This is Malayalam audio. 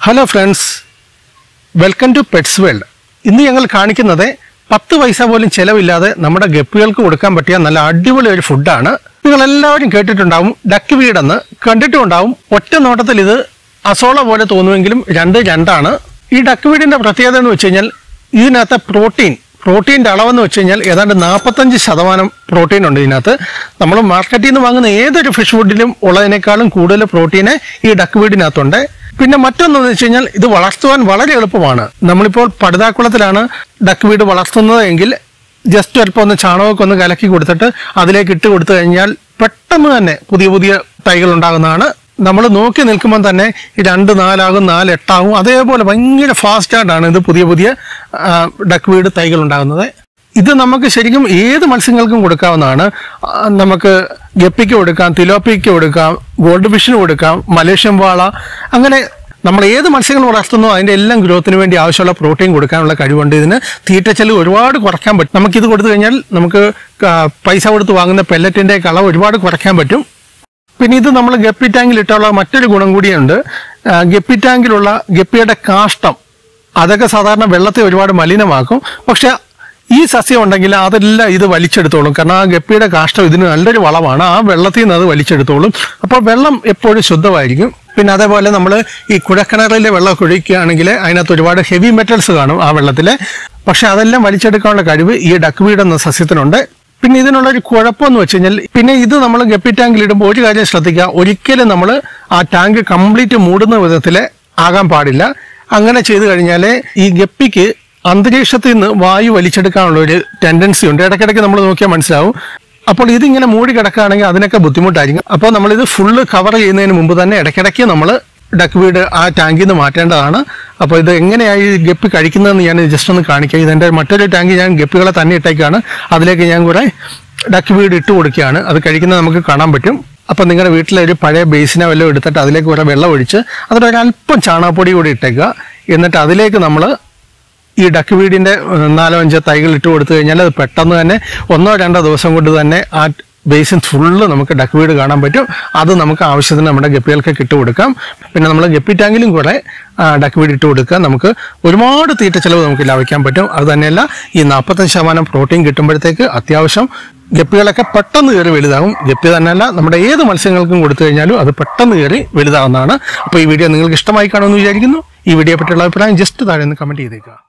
hello friends welcome to pets world ഇന്ന് ഞങ്ങൾ കാണിക്കുന്നത് പത്ത് പൈസ പോലും ചെലവില്ലാതെ നമ്മുടെ ഗപ്പികൾക്ക് കൊടുക്കാൻ പറ്റിയ നല്ല അടിപൊളി ഒരു ഫുഡാണ് നിങ്ങൾ എല്ലാവരും കേട്ടിട്ടുണ്ടാവും ഡക്ക് വീടെന്ന് കണ്ടിട്ടുണ്ടാവും ഒറ്റ നോട്ടത്തിൽ ഇത് അസോള പോലെ തോന്നുമെങ്കിലും രണ്ട് രണ്ടാണ് ഈ ഡക്ക് വീടിന്റെ പ്രത്യേകത എന്ന് വെച്ച് കഴിഞ്ഞാൽ ഇതിനകത്തെ പ്രോട്ടീൻ പ്രോട്ടീൻ്റെ അളവെന്ന് വെച്ച് കഴിഞ്ഞാൽ ഏതാണ്ട് നാൽപ്പത്തഞ്ച് ശതമാനം പ്രോട്ടീൻ ഉണ്ട് ഇതിനകത്ത് നമ്മൾ മാർക്കറ്റിൽ നിന്ന് വാങ്ങുന്ന ഏതൊരു ഫിഷ് ഫുഡിലും ഉള്ളതിനേക്കാളും കൂടുതൽ പ്രോട്ടീന് ഈ ഡക്ക് വീടിനകത്തുണ്ട് പിന്നെ മറ്റൊന്നെന്ന് വെച്ച് കഴിഞ്ഞാൽ ഇത് വളർത്തുവാൻ വളരെ എളുപ്പമാണ് നമ്മളിപ്പോൾ പടുതാക്കുളത്തിലാണ് ഡക്ക് വീട് വളർത്തുന്നത് എങ്കിൽ ജസ്റ്റ് അല്പം ഒന്ന് ചാണകമൊക്കെ ഒന്ന് കലക്കി കൊടുത്തിട്ട് അതിലേക്ക് ഇട്ട് കൊടുത്തു കഴിഞ്ഞാൽ പെട്ടെന്ന് തന്നെ പുതിയ പുതിയ തൈകൾ ഉണ്ടാകുന്നതാണ് നമ്മൾ നോക്കി നിൽക്കുമ്പോൾ തന്നെ ഈ രണ്ട് നാലാകും നാല് എട്ടാകും അതേപോലെ ഭയങ്കര ഫാസ്റ്റായിട്ടാണ് ഇത് പുതിയ പുതിയ ആ, ഡക്ക് വീട് തൈകൾ ഉണ്ടാകുന്നത് ഇത് നമുക്ക് ശരിക്കും ഏത് മത്സ്യങ്ങൾക്കും കൊടുക്കാവുന്നതാണ് ആ, നമുക്ക് ഗപ്പിക്ക് കൊടുക്കാം തിലോപ്പിക്ക് കൊടുക്കാം ഗോൾഡ് ഫിഷിന് കൊടുക്കാം മലേഷ്യൻ വാള അങ്ങനെ നമ്മൾ ഏത് മത്സ്യങ്ങൾ വളർത്തുന്നോ അതിന്റെ എല്ലാം ഗ്രോത്തിന് വേണ്ടി ആവശ്യമുള്ള പ്രോട്ടീൻ കൊടുക്കാനുള്ള കഴിവുണ്ട് ഇതിന് തീറ്റ ചെലവ് ഒരുപാട് കുറയ്ക്കാൻ പറ്റും നമുക്കിത് കൊടുത്തു കഴിഞ്ഞാൽ നമുക്ക് ആ, പൈസ കൊടുത്ത് വാങ്ങുന്ന പെല്ലറ്റിന്റെ കളവ് ഒരുപാട് കുറയ്ക്കാൻ പറ്റും പിന്നെ ഇത് നമ്മൾ ഗപ്പി ടാങ്കിൽ ഇട്ടുള്ള മറ്റൊരു ഗുണം കൂടിയുണ്ട് ആ, ഗപ്പി ടാങ്കിലുള്ള ഗപ്പിയുടെ കാഷ്ടം അതൊക്കെ സാധാരണ വെള്ളത്തെ ഒരുപാട് മലിനമാക്കും പക്ഷെ ഈ സസ്യം ഉണ്ടെങ്കിൽ അതെല്ലാം ഇത് വലിച്ചെടുത്തോളും കാരണം ആ ഗപ്പിയുടെ കാഷ്ടം ഇതിന് നല്ലൊരു വളമാണ് ആ വെള്ളത്തിൽ നിന്ന് അത് വലിച്ചെടുത്തോളും അപ്പോൾ വെള്ളം എപ്പോഴും ശുദ്ധമായിരിക്കും പിന്നെ അതേപോലെ നമ്മൾ ഈ കുഴക്കിണറിലെ വെള്ളം കുഴിക്കുകയാണെങ്കിൽ അതിനകത്ത് ഒരുപാട് ഹെവി മെറ്റൽസ് കാണും ആ വെള്ളത്തിൽ പക്ഷെ അതെല്ലാം വലിച്ചെടുക്കാനുള്ള കഴിവ് ഈ ഡക്ക് വീട് എന്ന സസ്യത്തിനുണ്ട് പിന്നെ ഇതിനുള്ള ഒരു കുഴപ്പമെന്ന് വെച്ച് കഴിഞ്ഞാൽ പിന്നെ ഇത് നമ്മൾ ഗപ്പി ടാങ്കിൽ ഇടുമ്പോൾ ഒരു കാര്യം ശ്രദ്ധിക്കുക ഒരിക്കലും നമ്മൾ ആ ടാങ്ക് കംപ്ലീറ്റ് മൂടുന്ന വിധത്തിൽ ആകാൻ പാടില്ല അങ്ങനെ ചെയ്തു കഴിഞ്ഞാൽ ഈ ഗപ്പിക്ക് അന്തരീക്ഷത്തിൽ നിന്ന് വായു വലിച്ചെടുക്കാനുള്ള ഒരു ടെൻഡൻസി ഉണ്ട് ഇടയ്ക്കിടയ്ക്ക് നമ്മൾ നോക്കിയാൽ മനസ്സിലാവും അപ്പോൾ ഇതിങ്ങനെ മൂടി കിടക്കുകയാണെങ്കിൽ അതിനൊക്കെ ബുദ്ധിമുട്ടായിരിക്കും അപ്പോൾ നമ്മളിത് ഫുള്ള് കവർ ചെയ്യുന്നതിന് മുമ്പ് തന്നെ ഇടയ്ക്കിടയ്ക്ക് നമ്മൾ ഡക്ക് വീട് ആ ടാങ്കിൽ നിന്ന് മാറ്റേണ്ടതാണ് അപ്പോൾ ഇത് എങ്ങനെയായി ഈ ഗപ്പി കഴിക്കുന്നതെന്ന് ഞാൻ ജസ്റ്റ് ഒന്ന് കാണിക്കാം ഇതെൻ്റെ മറ്റൊരു ടാങ്കിൽ ഞാൻ ഗപ്പികളെ തന്നെ ഇട്ടേക്കാണ് അതിലേക്ക് ഞാൻ കൂടെ ഡക്ക് വീട് ഇട്ട് കൊടുക്കുകയാണ് അത് കഴിക്കുന്നത് നമുക്ക് കാണാൻ പറ്റും അപ്പം നിങ്ങളുടെ വീട്ടിലെ ഒരു പഴയ ബേസിനെ വല്ലതും എടുത്തിട്ട് അതിലേക്ക് കുറെ വെള്ളം ഒഴിച്ച് അതിൽ ഒരല്പം ചാണകപ്പൊടി കൂടി ഇട്ടേക്കുക എന്നിട്ട് അതിലേക്ക് നമ്മൾ ഈ ഡക്ക് വീടിന്റെ ഏഹ്, നാലോ അഞ്ചോ തൈകൾ ഇട്ട് കൊടുത്തു കഴിഞ്ഞാൽ അത് പെട്ടെന്ന് തന്നെ ഒന്നോ രണ്ടോ ദിവസം കൊണ്ട് തന്നെ ആ ബേസിൻ ഫുള്ള് നമുക്ക് ഡക്ക് വീട് കാണാൻ പറ്റും അത് നമുക്ക് ആവശ്യത്തിന് നമ്മുടെ ഗപ്പികൾക്ക് ഇട്ട് കൊടുക്കാം പിന്നെ നമ്മൾ ഗപ്പി ടാങ്കിലും കൂടെ ആ, ഡക്ക് വീട് ഇട്ട് കൊടുക്കുക നമുക്ക് ഒരുപാട് തീറ്റ ചെലവ് നമുക്ക് ലാഭിക്കാൻ പറ്റും അത് തന്നെയല്ല ഈ നാൽപ്പത്തഞ്ച് ശതമാനം പ്രോട്ടീൻ കിട്ടുമ്പോഴത്തേക്ക് അത്യാവശ്യം ഗപ്പികളൊക്കെ പെട്ടെന്ന് കയറി വലുതാകും ഗപ്പി തന്നെയല്ല നമ്മുടെ ഏത് മത്സ്യങ്ങൾക്കും കൊടുത്തു കഴിഞ്ഞാലും അത് പെട്ടെന്ന് കയറി വലുതാവുന്നതാണ് അപ്പോൾ ഈ വീഡിയോ നിങ്ങൾക്ക് ഇഷ്ടമായി കാണുമെന്ന് വിചാരിക്കുന്നു ഈ വീഡിയോ പറ്റിയുള്ള അഭിപ്രായം ജസ്റ്റ് താഴെ ഒന്ന് കമൻറ്റ് ചെയ്തേക്കുക